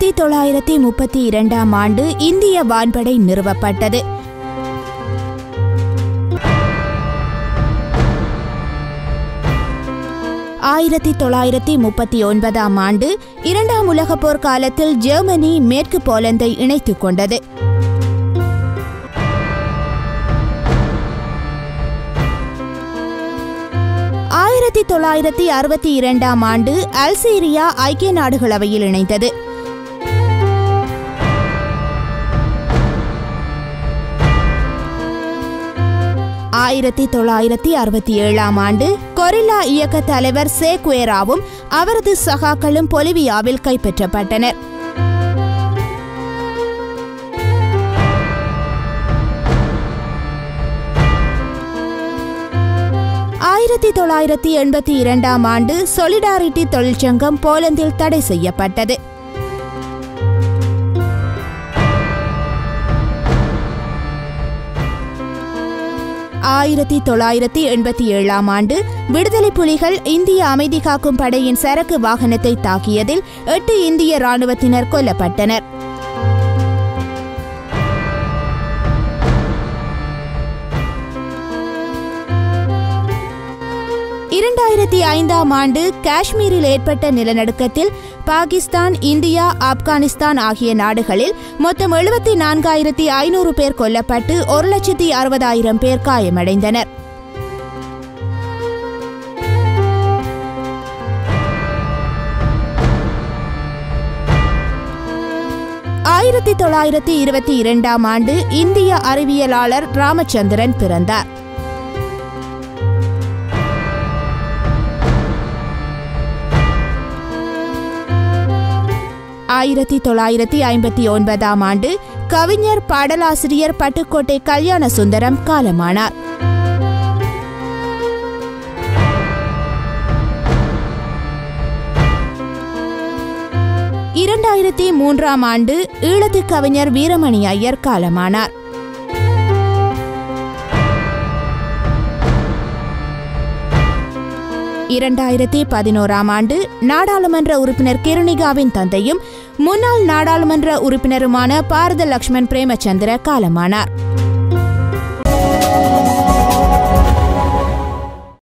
ஆயிரத்தி தொள்ளாயிரத்தி முப்பத்தி இரண்டாம் ஆண்டு இந்திய வான்படை நிறுவப்பட்டது ஆயிரத்தி தொள்ளாயிரத்தி முப்பத்தி ஒன்பதாம் ஆண்டு இரண்டாம் உலகப் போர் காலத்தில் ஜெர்மனி மேற்கு போலந்தை இணைத்துக் கொண்டது ஆயிரத்தி தொள்ளாயிரத்தி அறுபத்தி இரண்டாம் ஆண்டு அல்சீரியா ஐக்கிய நாடுகளவையில் இணைந்தது ஆயிரத்தி தொள்ளாயிரத்தி அறுபத்தி ஏழாம் ஆண்டு கொரில்லா இயக்க தலைவர் சேக்வேராவும் அவரது சகாக்களும் பொலிவியாவில் கைப்பற்றப்பட்டனர் ஆயிரத்தி தொள்ளாயிரத்தி எண்பத்தி இரண்டாம் ஆண்டு சொலிடாரிட்டி தொழிற்சங்கம் போலந்தில் தடை செய்யப்பட்டது ஆயிரத்தி தொள்ளாயிரத்தி எண்பத்தி ஏழாம் ஆண்டு விடுதலை புலிகள் இந்திய அமைதி காக்கும் படையின் சரக்கு வாகனத்தை தாக்கியதில் எட்டு இந்திய ராணுவத்தினர் கொல்லப்பட்டனர் இரண்டாயிரத்தி ஐந்தாம் ஆண்டு காஷ்மீரில் ஏற்பட்ட நிலநடுக்கத்தில் பாகிஸ்தான் இந்தியா ஆப்கானிஸ்தான் ஆகிய நாடுகளில் மொத்தம் எழுபத்தி நான்காயிரத்தி ஐநூறு பேர் கொல்லப்பட்டு ஒரு லட்சத்தி அறுபதாயிரம் பேர் காயமடைந்தனர் ஆயிரத்தி தொள்ளாயிரத்தி இருபத்தி இரண்டாம் ஆண்டு இந்திய அறிவியலாளர் ராமச்சந்திரன் பிறந்தார் ஆயிரத்தி தொள்ளாயிரத்தி ஐம்பத்தி ஒன்பதாம் ஆண்டு கவிஞர் பாடலாசிரியர் பட்டுக்கோட்டை கல்யாண சுந்தரம் காலமானார் இரண்டாயிரத்தி மூன்றாம் ஆண்டு ஈழத்து கவிஞர் வீரமணி ஐயர் காலமானார் இரண்டாயிரத்தி பதினோராம் ஆண்டு நாடாளுமன்ற உறுப்பினர் கிருணிகாவின் தந்தையும் முன்னாள் நாடாளுமன்ற உறுப்பினருமான பாரத லக்ஷ்மண் பிரேமச்சந்திர காலமானார்